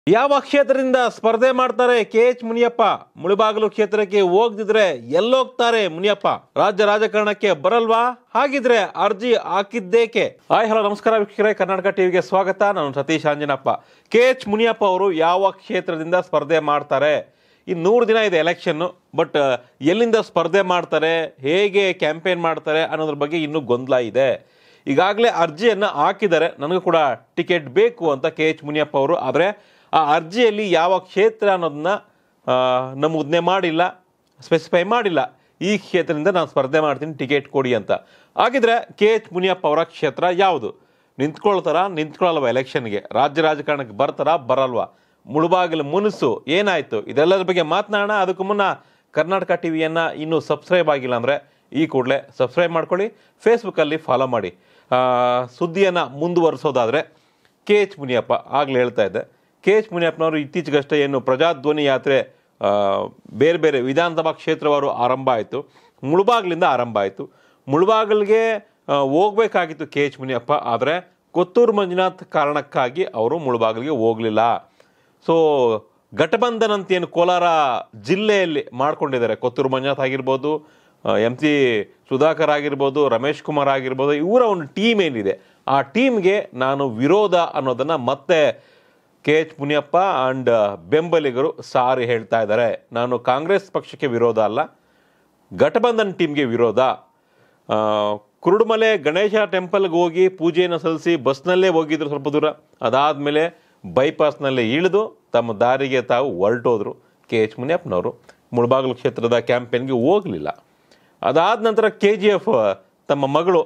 ಯಾವ ಕ್ಷೇತ್ರದಿಂದ ಸ್ಪರ್ಧೆ ಮಾಡ್ತಾರೆ ಕೆ ಎಚ್ ಮುನಿಯಪ್ಪ ಮುಳುಬಾಗಿಲು ಕ್ಷೇತ್ರಕ್ಕೆ ಹೋಗ್ದಿದ್ರೆ ಎಲ್ಲೋಗ್ತಾರೆ ಮುನಿಯಪ್ಪ ರಾಜ್ಯ ರಾಜಕಾರಣಕ್ಕೆ ಬರಲ್ವಾ ಹಾಗಿದ್ರೆ ಅರ್ಜಿ ಹಾಕಿದ್ದೇಕೆ ಹಾಯ್ ಹಲೋ ನಮಸ್ಕಾರ ವೀಕ್ಷಕರೇ ಕರ್ನಾಟಕ ಟಿವಿಗೆ ಸ್ವಾಗತ ನಾನು ಸತೀಶ್ ಆಂಜನಪ್ಪ ಕೆ ಎಚ್ ಮುನಿಯಪ್ಪ ಅವರು ಯಾವ ಕ್ಷೇತ್ರದಿಂದ ಸ್ಪರ್ಧೆ ಮಾಡ್ತಾರೆ ಇನ್ನು ನೂರು ದಿನ ಇದೆ ಎಲೆಕ್ಷನ್ನು ಬಟ್ ಎಲ್ಲಿಂದ ಸ್ಪರ್ಧೆ ಮಾಡ್ತಾರೆ ಹೇಗೆ ಕ್ಯಾಂಪೇನ್ ಮಾಡ್ತಾರೆ ಅನ್ನೋದ್ರ ಬಗ್ಗೆ ಇನ್ನೂ ಗೊಂದಲ ಇದೆ ಈಗಾಗಲೇ ಅರ್ಜಿಯನ್ನು ಹಾಕಿದ್ದಾರೆ ನನಗೂ ಕೂಡ ಟಿಕೆಟ್ ಬೇಕು ಅಂತ ಕೆ ಎಚ್ ಮುನಿಯಪ್ಪ ಅವರು ಆದರೆ ಆ ಅರ್ಜಿಯಲ್ಲಿ ಯಾವ ಕ್ಷೇತ್ರ ಅನ್ನೋದನ್ನ ಆ, ನಮೂದನೆ ಮಾಡಿಲ್ಲ ಸ್ಪೆಸಿಫೈ ಮಾಡಿಲ್ಲ ಈ ಕ್ಷೇತ್ರದಿಂದ ನಾನು ಸ್ಪರ್ಧೆ ಮಾಡ್ತೀನಿ ಟಿಕೆಟ್ ಕೊಡಿ ಅಂತ ಹಾಗಿದ್ರೆ ಕೆ ಎಚ್ ಮುನಿಯಪ್ಪ ಅವರ ಕ್ಷೇತ್ರ ಯಾವುದು ನಿಂತ್ಕೊಳ್ತಾರ ನಿಂತ್ಕೊಳ್ಳಲ್ವ ಎಲೆಕ್ಷನ್ಗೆ ರಾಜ್ಯ ರಾಜಕಾರಣಕ್ಕೆ ಬರ್ತಾರಾ ಬರಲ್ವಾ ಮುಳುಬಾಗಿಲು ಮುನಿಸು ಏನಾಯ್ತು ಇದೆಲ್ಲದ್ರ ಬಗ್ಗೆ ಮಾತನಾಡೋಣ ಅದಕ್ಕೂ ಮುನ್ನ ಕರ್ನಾಟಕ ಟಿವಿಯನ್ನು ಇನ್ನೂ ಸಬ್ಸ್ಕ್ರೈಬ್ ಆಗಿಲ್ಲ ಅಂದರೆ ಈ ಕೂಡಲೇ ಸಬ್ಸ್ಕ್ರೈಬ್ ಮಾಡ್ಕೊಳ್ಳಿ ಫೇಸ್ಬುಕ್ಕಲ್ಲಿ ಫಾಲೋ ಮಾಡಿ ಆ, ಸುದ್ದಿಯನ್ನು ಮುಂದುವರಿಸೋದಾದರೆ ಕೆ ಎಚ್ ಮುನಿಯಪ್ಪ ಆಗಲೇ ಹೇಳ್ತಾ ಇದ್ದೆ ಕೆ ಎಚ್ ಮುನಿಯಪ್ಪನವರು ಇತ್ತೀಚೆಗಷ್ಟೇ ಏನು ಪ್ರಜಾಧ್ವನಿ ಯಾತ್ರೆ ಆ, ಬೇರೆ ಬೇರೆ ವಿಧಾನಸಭಾ ಕ್ಷೇತ್ರವಾರು ಆರಂಭ ಆಯಿತು ಮುಳುಬಾಗಿಲಿಂದ ಆರಂಭ ಆಯಿತು ಮುಳುಬಾಗಿಲಿಗೆ ಆ, ಹೋಗ್ಬೇಕಾಗಿತ್ತು ಕೆ ಎಚ್ ಮುನಿಯಪ್ಪ ಆದರೆ ಕೊತ್ತೂರು ಮಂಜುನಾಥ್ ಕಾರಣಕ್ಕಾಗಿ ಅವರು ಮುಳುಬಾಗಿಲಿಗೆ ಹೋಗಲಿಲ್ಲ ಸೊ ಘಟಬಂಧನ್ ಅಂತ ಏನು ಕೋಲಾರ ಜಿಲ್ಲೆಯಲ್ಲಿ ಮಾಡ್ಕೊಂಡಿದ್ದಾರೆ ಕೊತ್ತೂರು ಮಂಜುನಾಥ್ ಆಗಿರ್ಬೋದು ಎಂ ಸಿ ಸುಧಾಕರ್ ಆಗಿರ್ಬೋದು ರಮೇಶ್ ಕುಮಾರ್ ಆಗಿರ್ಬೋದು ಇವರ ಒಂದು ಟೀಮ್ ಏನಿದೆ ಆ ಟೀಮ್ಗೆ ನಾನು ವಿರೋಧ ಅನ್ನೋದನ್ನು ಮತ್ತೆ ಕೆ ಎಚ್ ಮುನಿಯಪ್ಪ ಆ್ಯಂಡ್ ಬೆಂಬಲಿಗರು ಸಾರಿ ಹೇಳ್ತಾ ಇದ್ದಾರೆ ನಾನು ಕಾಂಗ್ರೆಸ್ ಪಕ್ಷಕ್ಕೆ ವಿರೋಧ ಅಲ್ಲ ಘಟಬಂಧನ್ ಟೀಮ್ಗೆ ವಿರೋಧ ಆ, ಕುರುಡುಮಲೆ ಗಣೇಶ ಟೆಂಪಲ್ಗೆ ಹೋಗಿ ಪೂಜೆಯನ್ನು ಸಲ್ಲಿಸಿ ಬಸ್ನಲ್ಲೇ ಹೋಗಿದ್ರು ಸ್ವಲ್ಪ ದೂರ ಅದಾದಮೇಲೆ ಬೈಪಾಸ್ನಲ್ಲೇ ಇಳಿದು ತಮ್ಮ ದಾರಿಗೆ ತಾವು ಹೊರಟೋದ್ರು ಕೆ ಎಚ್ ಮುನಿಯಪ್ಪನವರು ಮುಳಬಾಗಿಲು ಕ್ಷೇತ್ರದ ಕ್ಯಾಂಪೇನ್ಗೆ ಹೋಗಲಿಲ್ಲ ಅದಾದ ನಂತರ ಕೆ ಜಿ ಎಫ್ ತಮ್ಮ ಮಗಳು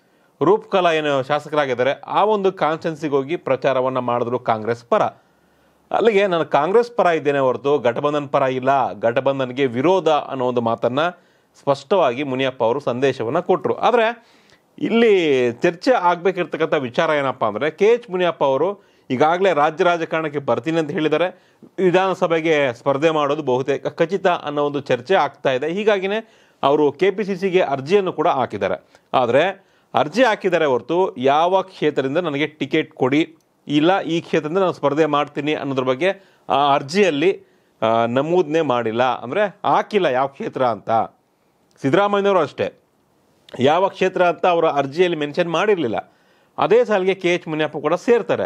ರೂಪಕಲಾ ಏನು ಶಾಸಕರಾಗಿದ್ದಾರೆ ಆ ಒಂದು ಕಾನ್ಸ್ಟೆನ್ಸಿಗೆ ಹೋಗಿ ಪ್ರಚಾರವನ್ನು ಮಾಡಿದ್ರು ಕಾಂಗ್ರೆಸ್ ಪರ ಅಲ್ಲಿಗೆ ನಾನು ಕಾಂಗ್ರೆಸ್ ಪರ ಇದ್ದೇನೆ ಹೊರತು ಘಟಬಂಧನ್ ಪರ ಇಲ್ಲ ಘಟಬಂಧನ್ಗೆ ವಿರೋಧ ಅನ್ನೋ ಒಂದು ಮಾತನ್ನ ಸ್ಪಷ್ಟವಾಗಿ ಮುನಿಯಪ್ಪ ಅವರು ಸಂದೇಶವನ್ನು ಕೊಟ್ಟರು ಆದರೆ ಇಲ್ಲಿ ಚರ್ಚೆ ಆಗಬೇಕಿರ್ತಕ್ಕಂಥ ವಿಚಾರ ಏನಪ್ಪ ಅಂದರೆ ಕೆ ಎಚ್ ಮುನಿಯಪ್ಪ ಅವರು ಈಗಾಗಲೇ ರಾಜ್ಯ ರಾಜಕಾರಣಕ್ಕೆ ಬರ್ತೀನಿ ಅಂತ ಹೇಳಿದ್ದಾರೆ ವಿಧಾನಸಭೆಗೆ ಸ್ಪರ್ಧೆ ಮಾಡೋದು ಬಹುತೇಕ ಖಚಿತ ಅನ್ನೋ ಒಂದು ಚರ್ಚೆ ಆಗ್ತಾ ಇದೆ ಹೀಗಾಗಿನೇ ಅವರು ಕೆ ಪಿ ಸಿ ಸಿಗೆ ಅರ್ಜಿಯನ್ನು ಕೂಡ ಹಾಕಿದ್ದಾರೆ ಆದರೆ ಅರ್ಜಿ ಹಾಕಿದ್ದಾರೆ ಹೊರತು ಯಾವ ಕ್ಷೇತ್ರದಿಂದ ನನಗೆ ಟಿಕೆಟ್ ಕೊಡಿ ಇಲ್ಲ ಈ ಕ್ಷೇತ್ರದಿಂದ ನಾನು ಸ್ಪರ್ಧೆ ಮಾಡ್ತೀನಿ ಅನ್ನೋದ್ರ ಬಗ್ಗೆ ಆ ಅರ್ಜಿಯಲ್ಲಿ ಆ, ನಮೂದನೆ ಮಾಡಿಲ್ಲ ಅಂದರೆ ಹಾಕಿಲ್ಲ ಯಾವ ಕ್ಷೇತ್ರ ಅಂತ ಸಿದ್ದರಾಮಯ್ಯನವರು ಅಷ್ಟೇ ಯಾವ ಕ್ಷೇತ್ರ ಅಂತ ಅವರ ಅರ್ಜಿಯಲ್ಲಿ ಮೆನ್ಷನ್ ಮಾಡಿರಲಿಲ್ಲ ಅದೇ ಸಾಲಿಗೆ ಕೆ ಎಚ್ ಮುನಿಯಪ್ಪ ಕೂಡ ಸೇರ್ತಾರೆ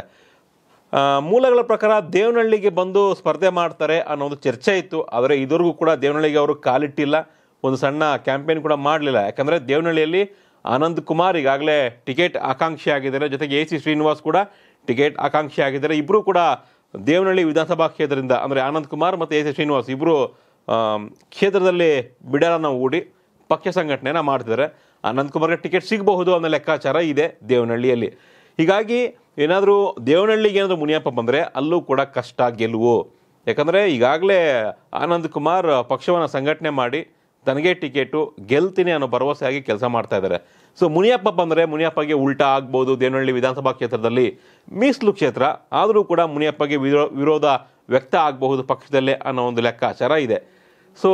ಆ, ಮೂಲಗಳ ಪ್ರಕಾರ ದೇವನಹಳ್ಳಿಗೆ ಬಂದು ಸ್ಪರ್ಧೆ ಮಾಡ್ತಾರೆ ಅನ್ನೋದು ಚರ್ಚೆ ಇತ್ತು ಆದರೆ ಇದುವರೆಗೂ ಕೂಡ ದೇವನಹಳ್ಳಿಗೆ ಅವರು ಕಾಲಿಟ್ಟಿಲ್ಲ ಒಂದು ಸಣ್ಣ ಕ್ಯಾಂಪೇನ್ ಕೂಡ ಮಾಡಲಿಲ್ಲ ಯಾಕಂದರೆ ದೇವನಹಳ್ಳಿಯಲ್ಲಿ ಆನಂದ್ ಕುಮಾರ್ ಈಗಾಗಲೇ ಟಿಕೆಟ್ ಆಕಾಂಕ್ಷಿ ಆಗಿದ್ದಾರೆ ಜೊತೆಗೆ ಎ ಸಿ ಶ್ರೀನಿವಾಸ್ ಕೂಡ ಟಿಕೆಟ್ ಆಕಾಂಕ್ಷಿ ಆಗಿದ್ದಾರೆ ಇಬ್ಬರು ಕೂಡ ದೇವನಹಳ್ಳಿ ವಿಧಾನಸಭಾ ಕ್ಷೇತ್ರದಿಂದ ಅಂದರೆ ಆನಂದ್ ಕುಮಾರ್ ಮತ್ತು ಎ ಸಿ ಶ್ರೀನಿವಾಸ್ ಇಬ್ಬರು ಕ್ಷೇತ್ರದಲ್ಲಿ ಬಿಡಾರನ ಹೂಡಿ ಪಕ್ಷ ಸಂಘಟನೆನ ಮಾಡ್ತಿದ್ದಾರೆ ಅನಂತ್ ಕುಮಾರ್ಗೆ ಟಿಕೆಟ್ ಸಿಗಬಹುದು ಅನ್ನೋ ಲೆಕ್ಕಾಚಾರ ಇದೆ ದೇವನಹಳ್ಳಿಯಲ್ಲಿ ಹೀಗಾಗಿ ಏನಾದರೂ ದೇವನಹಳ್ಳಿಗೆ ಏನಾದರೂ ಮುನಿಯಪ್ಪ ಬಂದರೆ ಅಲ್ಲೂ ಕೂಡ ಕಷ್ಟ ಗೆಲುವು ಯಾಕಂದರೆ ಈಗಾಗಲೇ ಆನಂದ್ ಕುಮಾರ್ ಪಕ್ಷವನ್ನು ಸಂಘಟನೆ ಮಾಡಿ ತನಗೆ ಟಿಕೆಟು ಗೆಲ್ತೀನಿ ಅನ್ನೋ ಭರವಸೆಯಾಗಿ ಕೆಲಸ ಮಾಡ್ತಾ ಇದ್ದಾರೆ ಸೊ ಮುನಿಯಪ್ಪ ಬಂದರೆ ಮುನಿಯಪ್ಪಗೆ ಉಲ್ಟಾ ಆಗ್ಬೋದು ದೇವನಹಳ್ಳಿ ವಿಧಾನಸಭಾ ಕ್ಷೇತ್ರದಲ್ಲಿ ಮೀಸಲು ಕ್ಷೇತ್ರ ಆದರೂ ಕೂಡ ಮುನಿಯಪ್ಪಗೆ ವಿರೋ ವಿರೋಧ ವ್ಯಕ್ತ ಆಗಬಹುದು ಪಕ್ಷದಲ್ಲೇ ಅನ್ನೋ ಒಂದು ಲೆಕ್ಕಾಚಾರ ಇದೆ ಸೊ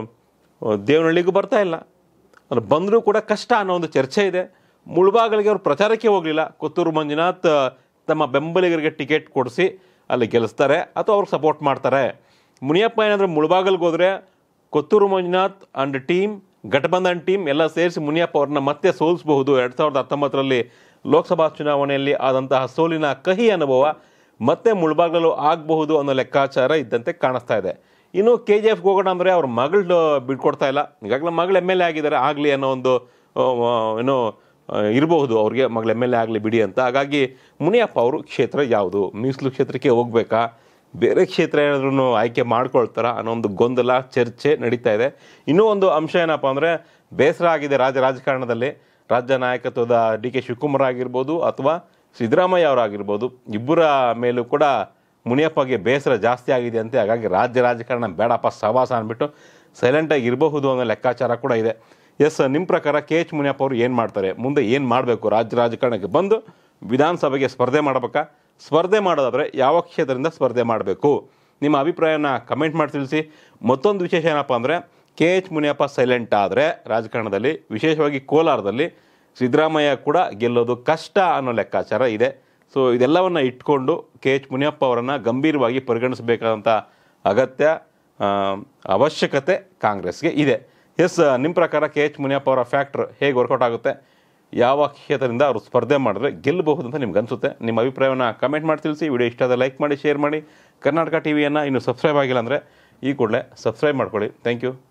ದೇವನಹಳ್ಳಿಗೂ ಬರ್ತಾ ಇಲ್ಲ ಅವ್ರು ಬಂದರೂ ಕೂಡ ಕಷ್ಟ ಅನ್ನೋ ಒಂದು ಚರ್ಚೆ ಇದೆ ಮುಳುಬಾಗಿಲಿಗೆ ಅವರು ಪ್ರಚಾರಕ್ಕೆ ಹೋಗಲಿಲ್ಲ ಕೊತ್ತೂರು ಮಂಜುನಾಥ್ ತಮ್ಮ ಬೆಂಬಲಿಗರಿಗೆ ಟಿಕೆಟ್ ಕೊಡಿಸಿ ಅಲ್ಲಿ ಗೆಲ್ಲಿಸ್ತಾರೆ ಅಥವಾ ಅವ್ರಿಗೆ ಸಪೋರ್ಟ್ ಮಾಡ್ತಾರೆ ಮುನಿಯಪ್ಪ ಏನಾದರೂ ಮುಳುಬಾಗಿಲಿಗೆ ಹೋದರೆ Kothur Manjunath and team gathbandhan team ಎಲ್ಲ ಸೇರಿಸಿ ಮುನಿಯಪ್ಪ ಅವ್ರನ್ನ ಮತ್ತೆ ಸೋಲಿಸಬಹುದು ಎರಡು ಸಾವಿರದ ಹತ್ತೊಂಬತ್ತರಲ್ಲಿ ಲೋಕಸಭಾ ಚುನಾವಣೆಯಲ್ಲಿ ಆದಂತಹ ಸೋಲಿನ ಕಹಿ ಅನುಭವ ಮತ್ತೆ ಮುಳುಬಾಗಿಲು ಆಗಬಹುದು ಅನ್ನೋ ಲೆಕ್ಕಾಚಾರ ಇದ್ದಂತೆ ಕಾಣಿಸ್ತಾ ಇದೆ ಇನ್ನು ಕೆ ಜಿ ಎಫ್ಗೆ ಹೋಗೋಣ ಅಂದರೆ ಅವ್ರ ಮಗಳು ಬಿಟ್ಕೊಡ್ತಾ ಇಲ್ಲ ಈಗಾಗಲೇ ಮಗಳು ಎಮ್ ಎಲ್ ಎ ಆಗಿದ್ದಾರೆ ಆಗಲಿ ಅನ್ನೋ ಒಂದು ಆ, ಆ, ಏನೋ ಆ, ಇರಬಹುದು ಅವ್ರಿಗೆ ಮಗಳು ಎಮ್ ಎಲ್ ಎ ಆಗಲಿ ಬಿಡಿ ಅಂತ ಹಾಗಾಗಿ ಮುನಿಯಪ್ಪ ಅವರು ಕ್ಷೇತ್ರ ಯಾವುದು ಮೀಸಲು ಕ್ಷೇತ್ರಕ್ಕೆ ಹೋಗ್ಬೇಕಾ ಬೇರೆ ಕ್ಷೇತ್ರ ಏನಾದ್ರೂ ಆಯ್ಕೆ ಮಾಡ್ಕೊಳ್ತಾರ ಅನ್ನೋ ಒಂದು ಗೊಂದಲ ಚರ್ಚೆ ನಡೀತಾ ಇದೆ ಇನ್ನೂ ಒಂದು ಅಂಶ ಏನಪ್ಪ ಅಂದರೆ ಬೇಸರ ಆಗಿದೆ ರಾಜ್ಯ ರಾಜಕಾರಣದಲ್ಲಿ ರಾಜ್ಯ ನಾಯಕತ್ವದ ಡಿ ಕೆ ಶಿವಕುಮಾರ್ ಆಗಿರ್ಬೋದು ಅಥವಾ ಸಿದ್ದರಾಮಯ್ಯ ಅವರಾಗಿರ್ಬೋದು ಇಬ್ಬರ ಮೇಲೂ ಕೂಡ ಮುನಿಯಪ್ಪಗೆ ಬೇಸರ ಜಾಸ್ತಿ ಆಗಿದೆ ಅಂತೆ ಹಾಗಾಗಿ ರಾಜ್ಯ ರಾಜಕಾರಣ ಬೇಡಪ್ಪ ಸವಾಸ ಅಂದ್ಬಿಟ್ಟು ಸೈಲೆಂಟಾಗಿ ಇರಬಹುದು ಅನ್ನೋ ಲೆಕ್ಕಾಚಾರ ಕೂಡ ಇದೆ ಎಸ್ ನಿಮ್ಮ ಪ್ರಕಾರ ಕೆ ಎಚ್ ಮುನಿಯಪ್ಪ ಅವರು ಏನು ಮಾಡ್ತಾರೆ ಮುಂದೆ ಏನು ಮಾಡಬೇಕು ರಾಜ್ಯ ರಾಜಕಾರಣಕ್ಕೆ ಬಂದು ವಿಧಾನಸಭೆಗೆ ಸ್ಪರ್ಧೆ ಮಾಡಬೇಕಾ ಸ್ಪರ್ಧೆ ಮಾಡೋದಾದರೆ ಯಾವ ಕ್ಷೇತ್ರದಿಂದ ಸ್ಪರ್ಧೆ ಮಾಡಬೇಕು ನಿಮ್ಮ ಅಭಿಪ್ರಾಯನ ಕಮೆಂಟ್ ಮಾಡಿ ತಿಳಿಸಿ ಮತ್ತೊಂದು ವಿಶೇಷ ಏನಪ್ಪ ಅಂದರೆ ಕೆ ಎಚ್ ಮುನಿಯಪ್ಪ ಸೈಲೆಂಟ್ ಆದರೆ ರಾಜಕಾರಣದಲ್ಲಿ ವಿಶೇಷವಾಗಿ ಕೋಲಾರದಲ್ಲಿ ಸಿದ್ದರಾಮಯ್ಯ ಕೂಡ ಗೆಲ್ಲೋದು ಕಷ್ಟ ಅನ್ನೋ ಲೆಕ್ಕಾಚಾರ ಇದೆ ಸೊ ಇದೆಲ್ಲವನ್ನು ಇಟ್ಕೊಂಡು ಕೆ ಎಚ್ ಮುನಿಯಪ್ಪ ಅವರನ್ನು ಗಂಭೀರವಾಗಿ ಪರಿಗಣಿಸಬೇಕಾದಂಥ ಅಗತ್ಯ ಆ, ಅವಶ್ಯಕತೆ ಕಾಂಗ್ರೆಸ್ಗೆ ಇದೆ ಎಸ್ ನಿಮ್ಮ ಪ್ರಕಾರ ಕೆ ಎಚ್ ಮುನಿಯಪ್ಪ ಅವರ ಫ್ಯಾಕ್ಟ್ರ್ ಹೇಗೆ ವರ್ಕೌಟ್ ಆಗುತ್ತೆ ಯಾವ ಕ್ಷೇತ್ರದಿಂದ ಅವರು ಸ್ಪರ್ಧೆ ಮಾಡಿದ್ರೆ ಗೆಲ್ಲಬಹುದು ಅಂತ ನಿಮ್ಗೆ ಅನಿಸುತ್ತೆ ನಿಮ್ಮ ಅಭಿಪ್ರಾಯವನ್ನು ಕಮೆಂಟ್ ಮಾಡಿ ತಿಳಿಸಿ ವಿಡಿಯೋ ಇಷ್ಟ ಆದ ಲೈಕ್ ಮಾಡಿ ಶೇರ್ ಮಾಡಿ ಕರ್ನಾಟಕ ಟಿವಿಯನ್ನು ಇನ್ನು ಸಬ್ಸ್ಕ್ರೈಬ್ ಆಗಿಲ್ಲ ಅಂದರೆ ಈ ಕೂಡಲೇ ಸಬ್ಸ್ಕ್ರೈಬ್ ಮಾಡ್ಕೊಳ್ಳಿ ಥ್ಯಾಂಕ್ ಯು